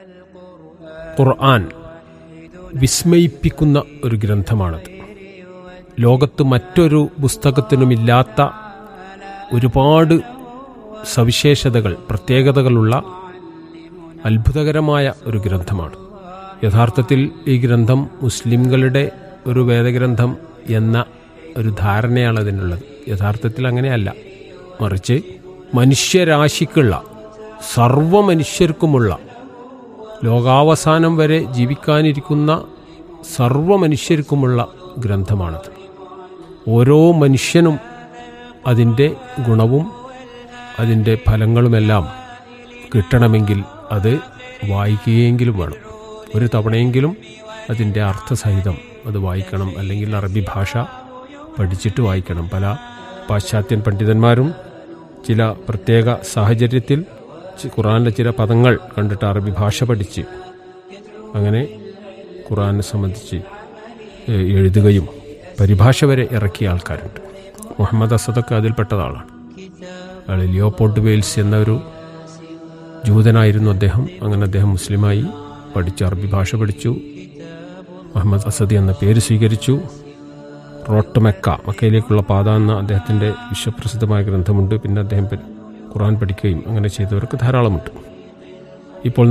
ഖുർആൻ വിസ്മയിപ്പിക്കുന്ന ഒരു ഗ്രന്ഥമാണത് ലോകത്ത് മറ്റൊരു പുസ്തകത്തിനുമില്ലാത്ത ഒരുപാട് സവിശേഷതകൾ പ്രത്യേകതകളുള്ള അത്ഭുതകരമായ ഒരു ഗ്രന്ഥമാണ് യഥാർത്ഥത്തിൽ ഈ ഗ്രന്ഥം മുസ്ലിംകളുടെ ഒരു വേദഗ്രന്ഥം എന്ന ഒരു ധാരണയാണ് അതിനുള്ളത് യഥാർത്ഥത്തിൽ അങ്ങനെയല്ല മറിച്ച് മനുഷ്യരാശിക്കുള്ള സർവ മനുഷ്യർക്കുമുള്ള ലോകാവസാനം വരെ ജീവിക്കാനിരിക്കുന്ന സർവ മനുഷ്യർക്കുമുള്ള ഗ്രന്ഥമാണത് ഓരോ മനുഷ്യനും അതിൻ്റെ ഗുണവും അതിൻ്റെ ഫലങ്ങളുമെല്ലാം കിട്ടണമെങ്കിൽ അത് വായിക്കുകയെങ്കിലും വേണം ഒരു തവണയെങ്കിലും അതിൻ്റെ അർത്ഥസഹിതം അത് വായിക്കണം അല്ലെങ്കിൽ അറബി ഭാഷ പഠിച്ചിട്ട് വായിക്കണം പല പാശ്ചാത്യൻ പണ്ഡിതന്മാരും ചില പ്രത്യേക സാഹചര്യത്തിൽ ചി- ഖുറാനിലെ ചില പദങ്ങൾ കണ്ടിട്ട് അറബി ഭാഷ പഠിച്ച് അങ്ങനെ ഖുറാനെ സംബന്ധിച്ച് ഏഹ്, എഴുതുകയും പരിഭാഷ വരെ ഇറക്കിയ ആൾക്കാരുണ്ട് മുഹമ്മദ് അസദൊക്കെ അതിൽപ്പെട്ടതാണ് അയാൾ ലിയോപോർട്ട് വെയിൽസ് എന്ന ഒരു ജൂതനായിരുന്നു അദ്ദേഹം അങ്ങനെ അദ്ദേഹം മുസ്ലിമായി പഠിച്ചു അറബി ഭാഷ പഠിച്ചു മുഹമ്മദ് അസദി എന്ന പേര് സ്വീകരിച്ചു റോട്ട് മെക്ക മക്കയിലേക്കുള്ള പാത എന്ന അദ്ദേഹത്തിൻ്റെ വിശ്വപ്രസിദ്ധമായ ഗ്രന്ഥമുണ്ട് പിന്നെ അദ്ദേഹം പ- ഖുറാൻ പഠിക്കുകയും അങ്ങനെ ചെയ്തവർക്ക് ധാരാളമുണ്ട് ഇപ്പോൾ